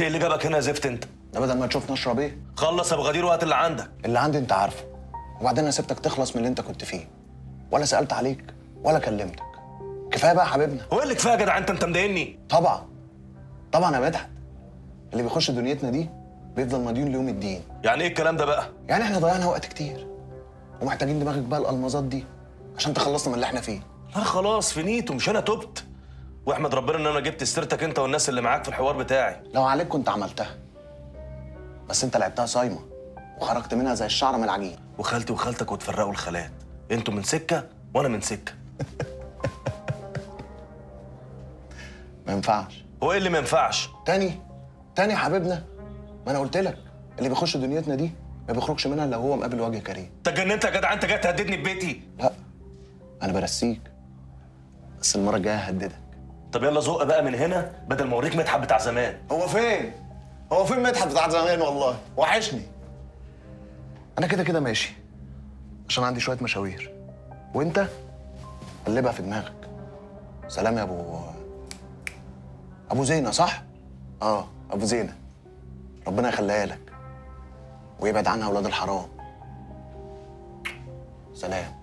ايه اللي جابك هنا يا زفت انت ده بدل ما تشوف نشرب ايه خلص يا ابو غدير وقت اللي عندك اللي عندي انت عارفه وبعدين انا سبتك تخلص من اللي انت كنت فيه ولا سالت عليك ولا كلمتك كفايه بقى يا حبيبنا هو إيه اللي كفايه يا جدع انت انت مضايقني طبعا طبعا يا مدحت اللي بيخش دنيتنا دي بيفضل مديون ليوم الدين يعني ايه الكلام ده بقى يعني احنا ضيعنا وقت كتير ومحتاجين دماغك بقى الالمازات دي عشان تخلصنا من اللي احنا فيه لا خلاص فنيت ومش انا تبت واحمد ربنا ان انا جبت سيرتك انت والناس اللي معاك في الحوار بتاعي لو عليك كنت عملتها بس انت لعبتها صايمه وخرجت منها زي الشعره من العجين وخالتي وخالتك وتفرقوا الخالات انتوا من سكه وانا من سكه ما ينفعش هو ايه اللي ما ينفعش تاني تاني يا حبيبنا ما انا قلت لك اللي بيخش دنيتنا دي ما بيخرجش منها الا هو مقابل وجه كريم انت اتجننت يا جدع انت جاي تهددني في بيتي لا انا برسيك بس المره الجايه ههددك طب يلا زق بقى من هنا بدل ما اوريك مدحت بتاع زمان هو فين هو فين مدحت بتاع زمان والله وحشني انا كده كده ماشي عشان عندي شويه مشاوير وانت قلبها في دماغك سلام يا ابو ابو زينه صح اه ابو زينه ربنا يخليها لك ويبعد عنها اولاد الحرام سلام